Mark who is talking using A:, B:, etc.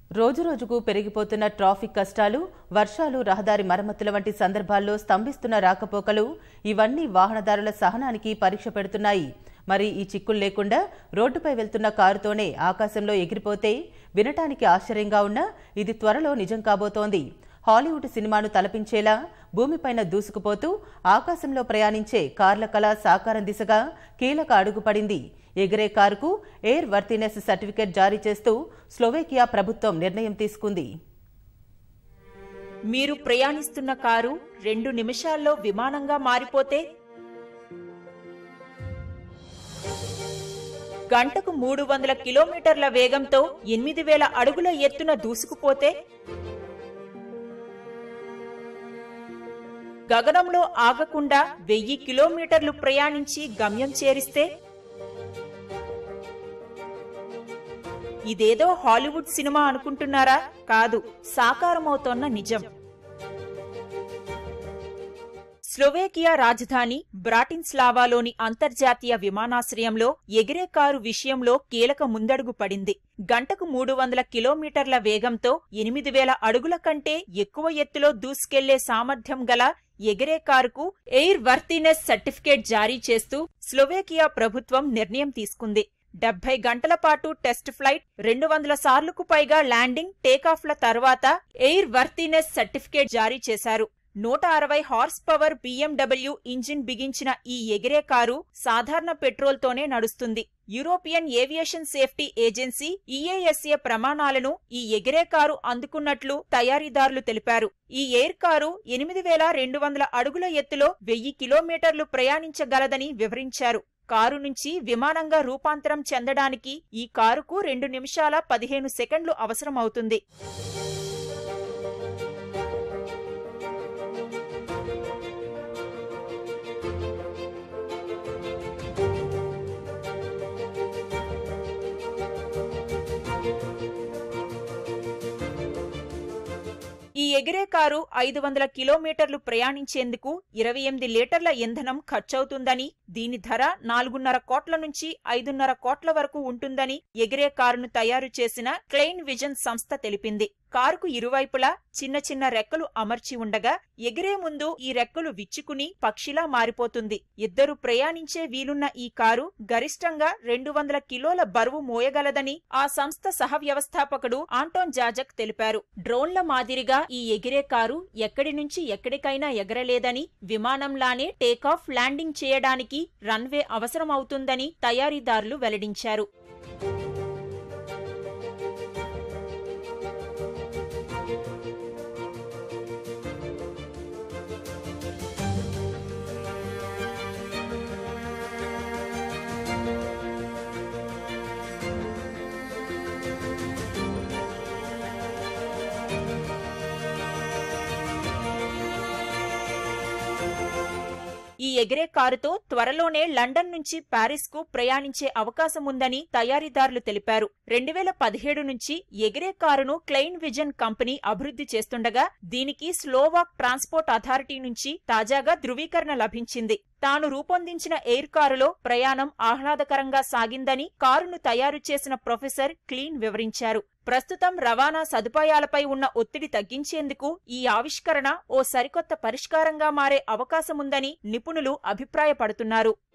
A: రోజురోజుకు పెరిగిపోతున్న ట్రాఫిక్ కష్టాలు వర్షాలు రహదారి మరమ్మతుల వంటి సందర్భాల్లో స్తంభిస్తున్న రాకపోకలు ఇవన్నీ వాహనదారుల సహనానికి పరీక్ష పెడుతున్నాయి మరి ఈ చిక్కులు లేకుండా రోడ్డుపై వెళ్తున్న కారుతోనే ఆకాశంలో ఎగిరిపోతే వినటానికి ఆశ్చర్యంగా ఉన్నా ఇది త్వరలో నిజం కాబోతోంది హాలీవుడ్ సినిమాను తలపించేలా భూమిపైన దూసుకుపోతూ ఆకాశంలో ప్రయాణించే కార్ల కళ సాకారం దిశగా కీలక అడుగు పడింది ఎగిరే కారుకు ఎయిర్ వర్తినెస్ సర్టిఫికెట్ జారీ చేస్తూ స్లోవేకియా ప్రభుత్వం నిర్ణయం తీసుకుంది
B: మీరు ప్రయాణిస్తున్న కారు రెండు నిమిషాల్లో విమానంగా మారిపోతే గంటకు మూడు వందల కిలోమీటర్ల వేగంతో ఎనిమిది వేల అడుగుల ఎత్తున దూసుకుపోతే గగనంలో ఆగకుండా వెయ్యి కిలోమీటర్లు ప్రయాణించి గమ్యం చేరిస్తే ఇదేదో హాలీవుడ్ సినిమా అనుకుంటున్నారా కాదు సాకారమవుతోన్న నిజం స్లోవేకియా రాజధాని బ్రాటిన్స్లావాలోని అంతర్జాతీయ విమానాశ్రయంలో ఎగిరే కారు విషయంలో కీలక ముందడుగు పడింది గంటకు మూడు వందల కిలోమీటర్ల వేగంతో ఎనిమిది వేల అడుగుల కంటే ఎక్కువ ఎత్తులో దూసుకెళ్లే సామర్థ్యం గల ఎగిరే కారుకు ఎయిర్ వర్తినెస్ సర్టిఫికేట్ జారీ చేస్తూ స్లోవేకియా ప్రభుత్వం నిర్ణయం తీసుకుంది డెబ్బై గంటల పాటు టెస్ట్ ఫ్లైట్ రెండు వందల సార్లుకు పైగా ల్యాండింగ్ టేకాఫ్ల తర్వాత ఎయిర్ వర్తినెస్ సర్టిఫికేట్ జారీ చేశారు నూట అరవై హార్స్ పవర్ బీఎండబ్ల్యూ ఇంజిన్ బిగించిన ఈ ఎగిరే కారు సాధారణ పెట్రోల్తోనే నడుస్తుంది European aviation safety agency EASA ప్రమాణాలను ఈ ఎగిరే కారు అందుకున్నట్లు తయారీదారులు తెలిపారు ఈ ఎయిర్ కారు ఎనిమిది వేల రెండు వందల అడుగుల ఎత్తులో వెయ్యి కిలోమీటర్లు ప్రయాణించగలదని వివరించారు కారు నుంచి విమానంగా రూపాంతరం చెందడానికి ఈ కారుకు రెండు నిమిషాల పదిహేను సెకండ్లు అవసరమవుతుంది ఈ ఎగిరే కారు ఐదు వందల కిలోమీటర్లు ప్రయాణించేందుకు ఇరవై ఎనిమిది లీటర్ల ఇంధనం ఖర్చవుతుందని దీని ధర నాలుగున్నర కోట్ల నుంచి ఐదున్నర కోట్ల వరకు ఉంటుందని ఎగిరే కారును తయారు చేసిన క్లెయిన్ విజన్ సంస్థ తెలిపింది కారుకు ఇరువైపులా చిన్న చిన్న రెక్కలు అమర్చి ఉండగా ఎగిరే ముందు ఈ రెక్కలు విచ్చుకుని పక్షిలా మారిపోతుంది ఇద్దరు ప్రయాణించే వీలున్న ఈ కారు గరిష్టంగా రెండు వందల కిలోల బరువు మోయగలదని ఆ సంస్థ సహ వ్యవస్థాపకుడు ఆంటోన్ జాజక్ తెలిపారు డ్రోన్ల మాదిరిగా ఈ ఎగిరే కారు ఎక్కడి నుంచి ఎక్కడికైనా ఎగరలేదని విమానంలానే టేకాఫ్ ల్యాండింగ్ చేయడానికి రన్వే అవసరమవుతుందని తయారీదారులు వెల్లడించారు ఈ ఎగిరే కారుతో త్వరలోనే లండన్ నుంచి ప్యారిస్ కు ప్రయాణించే అవకాశం ఉందని తయారీదారులు తెలిపారు రెండు వేల పదిహేడు నుంచి ఎగిరే కారును క్లెయిన్ విజన్ కంపెనీ అభివృద్ధి చేస్తుండగా దీనికి స్లోవాక్ ట్రాన్స్పోర్ట్ అథారిటీ నుంచి తాజాగా ధృవీకరణ లభించింది తాను రూపొందించిన ఎయిర్ కారులో ప్రయాణం ఆహ్లాదకరంగా సాగిందని కారును తయారు చేసిన ప్రొఫెసర్ క్లీన్ వివరించారు ప్రస్తుతం రవాణా సదుపాయాలపై ఉన్న ఒత్తిడి తగ్గించేందుకు ఈ ఆవిష్కరణ ఓ సరికొత్త పరిష్కారంగా మారే అవకాశముందని నిపుణులు అభిప్రాయపడుతున్నారు